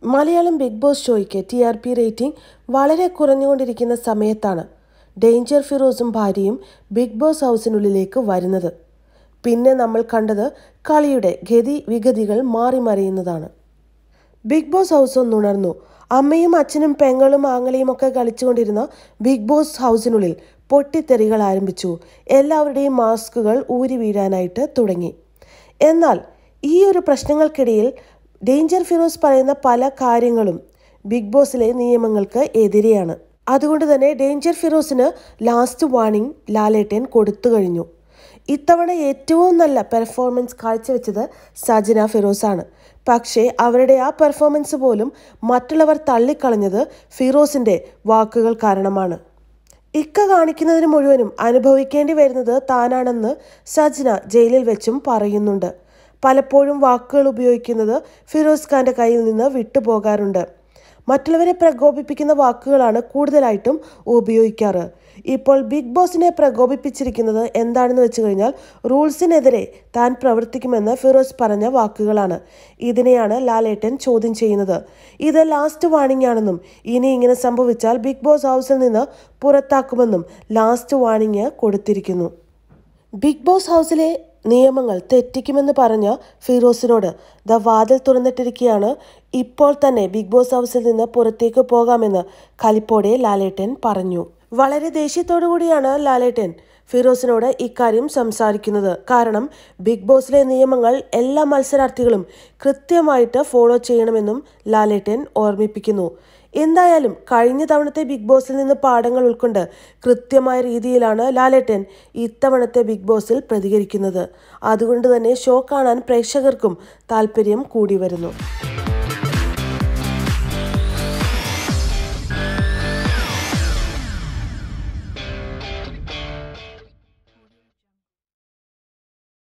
Malayalam Bigg Boss ഷോയ്ക്ക് T R P rating വളരെ കുറഞ്ഞുകൊണ്ടിരിക്കുന്ന സമയത്താണ് ഡേഞ്ചർ ഫിറോസും ഭാര്യയും ബിഗ് ബോസ് ഹൗസിനുള്ളിലേക്ക് വരുന്നത് പിന്നെ നമ്മൾ കണ്ടത് കളിയുടെ ഗതി വിഗതികൾ മാറി മറിയുന്നതാണ് ബിഗ് ബോസ് ഹൗസ് ഒന്നുണർന്നു അമ്മയും അച്ഛനും പെങ്ങളും ആങ്ങളെയും ഒക്കെ കളിച്ചുകൊണ്ടിരുന്ന ബിഗ് ബോസ് ഹൗസിനുള്ളിൽ പൊട്ടിത്തെറികൾ ആരംഭിച്ചു എല്ലാവരുടെയും മാസ്കുകൾ ഊരി വീഴാനായിട്ട് തുടങ്ങി എന്നാൽ ഈ ഒരു പ്രശ്നങ്ങൾക്കിടയിൽ ഡേഞ്ചർ ഫിറോസ് പറയുന്ന പല കാര്യങ്ങളും ബിഗ് ബോസിലെ നിയമങ്ങൾക്ക് എതിരെയാണ് അതുകൊണ്ട് തന്നെ ഡേഞ്ചർ ഫിറോസിന് ലാസ്റ്റ് വാർണിംഗ് ലാലേട്ടൻ കൊടുത്തു കഴിഞ്ഞു ഇത്തവണ ഏറ്റവും നല്ല പെർഫോമൻസ് കാഴ്ചവെച്ചത് സജന ഫിറോസാണ് പക്ഷേ അവരുടെ ആ പെർഫോമൻസ് പോലും മറ്റുള്ളവർ തള്ളിക്കളഞ്ഞത് ഫിറോസിന്റെ വാക്കുകൾ കാരണമാണ് ഇക്ക കാണിക്കുന്നതിന് മുഴുവനും അനുഭവിക്കേണ്ടി വരുന്നത് താനാണെന്ന് സജ്ന ജയിലിൽ വെച്ചും പറയുന്നുണ്ട് പലപ്പോഴും വാക്കുകൾ ഉപയോഗിക്കുന്നത് ഫിറോസ് ഖാന്റെ കയ്യിൽ നിന്ന് വിട്ടുപോകാറുണ്ട് മറ്റുള്ളവരെ പ്രകോപിപ്പിക്കുന്ന വാക്കുകളാണ് കൂടുതലായിട്ടും ഉപയോഗിക്കാറ് ഇപ്പോൾ ബിഗ് ബോസിനെ പ്രകോപിപ്പിച്ചിരിക്കുന്നത് എന്താണെന്ന് വെച്ച് കഴിഞ്ഞാൽ റൂൾസിനെതിരെ താൻ പ്രവർത്തിക്കുമെന്ന് ഫിറോസ് പറഞ്ഞ വാക്കുകളാണ് ഇതിനെയാണ് ലാലേട്ടൻ ചോദ്യം ചെയ്യുന്നത് ഇത് ലാസ്റ്റ് വാണിംഗ് ആണെന്നും ഇനി ഇങ്ങനെ സംഭവിച്ചാൽ ബിഗ് ബോസ് ഹൗസിൽ നിന്ന് പുറത്താക്കുമെന്നും ലാസ്റ്റ് വാണിംഗ് കൊടുത്തിരിക്കുന്നു ബിഗ് ബോസ് ഹൗസിലെ നിയമങ്ങൾ തെറ്റിക്കുമെന്ന് പറഞ്ഞ ഫിറോസിനോട് ദ വാതിൽ തുറന്നിട്ടിരിക്കുകയാണ് ഇപ്പോൾ തന്നെ ബിഗ് ബോസ് ഹൗസിൽ നിന്ന് പുറത്തേക്ക് പോകാമെന്ന് കലിപ്പോടെ ലാലേട്ടൻ പറഞ്ഞു വളരെ ദേഷ്യത്തോടു കൂടിയാണ് ലാലേട്ടൻ ഫിറോസിനോട് ഇക്കാര്യം സംസാരിക്കുന്നത് കാരണം ബിഗ് ബോസിലെ നിയമങ്ങൾ എല്ലാ മത്സരാർത്ഥികളും കൃത്യമായിട്ട് ഫോളോ ചെയ്യണമെന്നും ലാലേട്ടൻ ഓർമ്മിപ്പിക്കുന്നു എന്തായാലും കഴിഞ്ഞ തവണത്തെ ബിഗ് ബോസിൽ നിന്ന് പാഠങ്ങൾ ഉൾക്കൊണ്ട് കൃത്യമായ രീതിയിലാണ് ലാലേട്ടൻ ഇത്തവണത്തെ ബിഗ് ബോസിൽ പ്രതികരിക്കുന്നത് അതുകൊണ്ട് തന്നെ ഷോ കാണാൻ പ്രേക്ഷകർക്കും താല്പര്യം കൂടി വരുന്നു